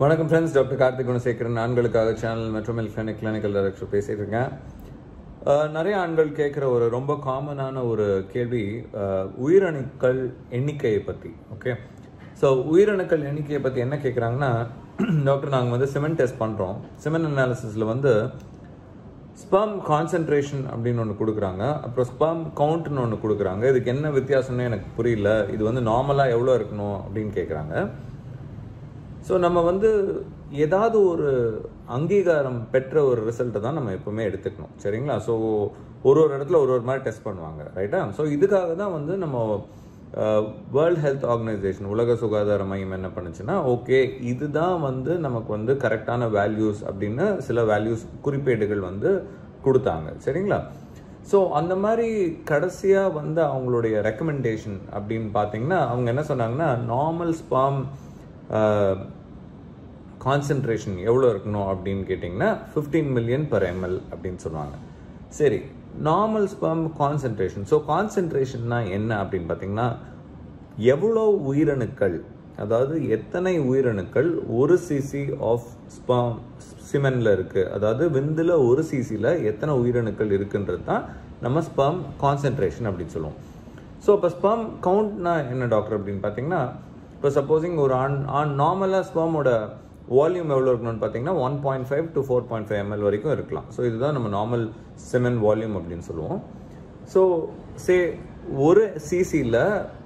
வணக்கம் friends doctor Karthik Gunasekaran ஆண்களுக்காக channel metro male clinic clinical director பேசிட்டு இருக்கேன் அஹ், நிறைய ஆண்கள் கேட்குற ஒரு ரொம்ப காமனான ஒரு கேள்வி அஹ், உயிரணுக்கள் எண்ணிக்கையை பற்றி ஓகே ஸோ உயிரணுக்கள் எண்ணிக்கையை பற்றி என்ன கேட்குறாங்கன்னா டாக்டர் நாங்கள் வந்து சிமெண்ட் டெஸ்ட் பண்ணுறோம் சிமெண்ட் அனாலிசிஸில் வந்து ஸ்பெர்ம் கான்சென்ட்ரேஷன் அப்படின்னு ஒன்று கொடுக்குறாங்க அப்புறம் ஸ்பெர்ம் கவுண்ட்னு ஒன்று கொடுக்குறாங்க இதுக்கு என்ன வித்தியாசம்னு எனக்கு புரியல இது வந்து நார்மலாக எவ்வளோ இருக்கணும் அப்படின்னு கேட்குறாங்க ஸோ நம்ம வந்து ஏதாவது ஒரு அங்கீகாரம் பெற்ற ஒரு ரிசல்ட்டை தான் நம்ம எப்பவுமே எடுத்துக்கணும் சரிங்களா ஸோ ஒரு ஒரு இடத்துல ஒரு ஒரு மாதிரி டெஸ்ட் பண்ணுவாங்க ரைட்டா ஸோ இதுக்காக தான் வந்து நம்ம வேர்ல்ட் ஹெல்த் ஆர்கனைசேஷன் உலக சுகாதார மையம் என்ன பண்ணுச்சுன்னா ஓகே இதுதான் வந்து நமக்கு வந்து கரெக்டான வேல்யூஸ் அப்படின்னு சில வேல்யூஸ் குறிப்பேடுகள் வந்து கொடுத்தாங்க சரிங்களா ஸோ அந்த மாதிரி கடைசியாக வந்து அவங்களுடைய ரெக்கமெண்டேஷன் அப்படின்னு பார்த்தீங்கன்னா அவங்க என்ன சொன்னாங்கன்னா நார்மல் ஸ்பாம் கான்சென்ட்ரேஷன் எவ்வளோ இருக்கணும் அப்படின்னு கேட்டிங்கன்னா ஃபிஃப்டீன் மில்லியன் per ml அப்படின்னு சொல்லுவாங்க சரி நார்மல் ஸ்பெர்ம் கான்சென்ட்ரேஷன் ஸோ கான்சென்ட்ரேஷன்னா என்ன அப்படின்னு பார்த்தீங்கன்னா எவ்வளோ உயிரணுக்கள் அதாவது எத்தனை உயிரணுக்கள் ஒரு சிசி ஆஃப் ஸ்பெர்ம் சிமென்ல இருக்கு அதாவது விந்துல ஒரு சிசியில் எத்தனை உயிரணுக்கள் இருக்குன்றது தான் நம்ம ஸ்பெர்ம் கான்சென்ட்ரேஷன் அப்படின்னு சொல்லுவோம் ஸோ இப்போ ஸ்பெர்ம் கவுண்ட்னா என்ன டாக்டர் அப்படின்னு பார்த்தீங்கன்னா இப்போ சப்போஸிங் ஒரு ஆண் ஆண் நார்மலாக ஸ்பெர்மோட வால்யூம் எவ்வளோ இருக்கணும்னு பார்த்தீங்கன்னா one point five to four point five ML வரைக்கும் இருக்கலாம் ஸோ இதுதான் நம்ம நார்மல் சிமெண்ட் வால்யூம் அப்படின்னு சொல்லுவோம் ஸோ சே ஒரு சிசியில்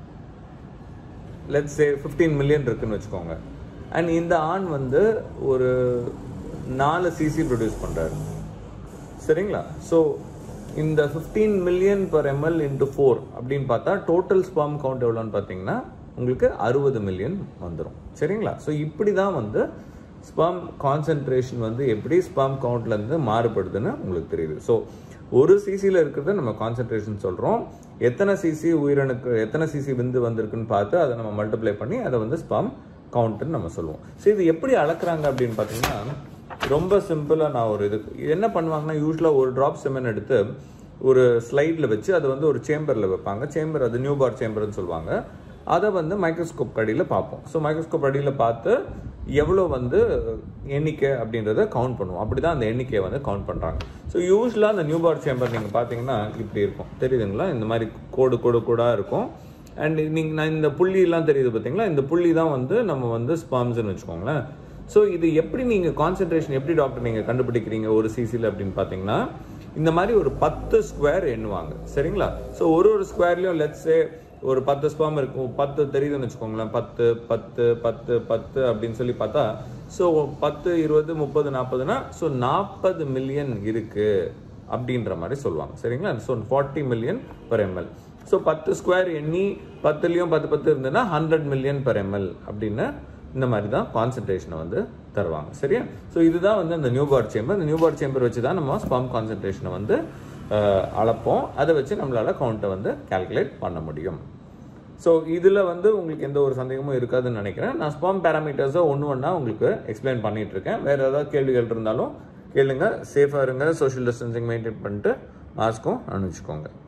லெட்ஸ் சே ஃபிஃப்டீன் மில்லியன் இருக்குன்னு வச்சுக்கோங்க அண்ட் இந்த ஆண் வந்து ஒரு நாலு சிசி ப்ரொடியூஸ் பண்ணுறாரு சரிங்களா ஸோ இந்த fifteen million per ML into four அப்படின்னு பார்த்தா டோட்டல் ஸ்பாம் கவுண்ட் எவ்வளோன்னு பார்த்தீங்கன்னா உங்களுக்கு அறுபது மில்லியன் வந்துடும் சரிங்களா ஸோ இப்படி தான் வந்து ஸ்பாம் கான்சென்ட்ரேஷன் வந்து எப்படி ஸ்பாம் கவுண்ட்லேருந்து மாறுபடுதுன்னு உங்களுக்கு தெரியுது ஸோ ஒரு சிசியில் இருக்கிறத நம்ம கான்சென்ட்ரேஷன் சொல்கிறோம் எத்தனை சிசி உயிரணுக்கு எத்தனை சிசி விந்து வந்திருக்குன்னு பார்த்து அதை நம்ம மல்டிப்ளை பண்ணி அதை வந்து ஸ்பாம் கவுண்ட்னு நம்ம சொல்லுவோம் ஸோ இது எப்படி அளக்குறாங்க அப்படின்னு பார்த்தீங்கன்னா ரொம்ப சிம்பிளாக நான் ஒரு இது என்ன பண்ணுவாங்கன்னா யூஸ்வலாக ஒரு ட்ராப் செமன் எடுத்து ஒரு ஸ்லைடில் வச்சு அதை வந்து ஒரு சேம்பரில் வைப்பாங்க சேம்பர் அது நியூ பார் சேம்பர்னு சொல்லுவாங்க அதை வந்து மைக்ரோஸ்கோப் அடியில் பார்ப்போம் ஸோ மைக்ரோஸ்கோப் அடியில் பார்த்து எவ்வளோ வந்து எண்ணிக்கை அப்படின்றத கவுண்ட் பண்ணுவோம் அப்படி தான் அந்த எண்ணிக்கையை வந்து கவுண்ட் பண்ணுறாங்க ஸோ யூஸ்வலாக அந்த நியூ பார் சேம்பர் நீங்கள் பார்த்தீங்கன்னா இப்படி இருக்கும் தெரியுதுங்களா இந்த மாதிரி கோடு கோடு கோடாக இருக்கும் அண்ட் நீங்கள் நான் இந்த புள்ளியெல்லாம் தெரியுது பார்த்தீங்களா இந்த புள்ளி தான் வந்து நம்ம வந்து ஸ்பாம்ஸ்னு வச்சுக்கோங்களேன் ஸோ இது எப்படி நீங்கள் கான்சென்ட்ரேஷன் எப்படி டாக்டர் நீங்கள் கண்டுபிடிக்கிறீங்க ஒரு சிசியில் அப்படின்னு பார்த்தீங்கன்னா இந்த மாதிரி ஒரு பத்து ஸ்கொயர் எண்ணுவாங்க சரிங்களா ஸோ ஒரு ஒரு ஸ்கொயர்லையும் லெட்ஸே ஒரு பத்து ஸ்பாம் இருக்கும் பத்து தெரியுதுன்னு வச்சுக்கோங்களேன் பத்து பத்து பத்து பத்து அப்படின்னு சொல்லி பார்த்தா ஸோ பத்து இருபது முப்பது நாற்பதுனா ஸோ நாற்பது மில்லியன் இருக்கு அப்படின்ற மாதிரி சொல்லுவாங்க சரிங்களா so forty million per ML so பத்து ஸ்கொயர் எண்ணி பத்துலேயும் பத்து பத்து இருந்ததுன்னா ஹண்ட்ரட் மில்லியன் per எம்எல் அப்படின்னு இந்த மாதிரி தான் கான்சென்ட்ரேஷனை வந்து தருவாங்க சரியா ஸோ இதுதான் வந்து அந்த நியூ பார் சேம்பர் இந்த நியூ பார் சேம்பர் வச்சு தான் நம்ம ஸ்பாம் கான்சென்ட்ரேஷனை வந்து அஹ், அளப்போம் அதை வச்சு நம்மளால கவுண்ட்டை வந்து கால்குலேட் பண்ண முடியும் ஸோ இதில் வந்து உங்களுக்கு எந்த ஒரு சந்தேகமும் இருக்காதுன்னு நினைக்கிறேன் நான் ஸ்பாம் பேராமீட்டர்ஸை ஒன்று ஒன்றா உங்களுக்கு எக்ஸ்பிளைன் பண்ணிட்டு இருக்கேன் வேறு ஏதாவது கேள்விகள் இருந்தாலும் கேளுங்க சேஃபாக இருங்க சோஷியல் டிஸ்டன்சிங் மெயின்டைன் பண்ணிட்டு மாஸ்க்கும் அனுப்பிச்சுக்கோங்க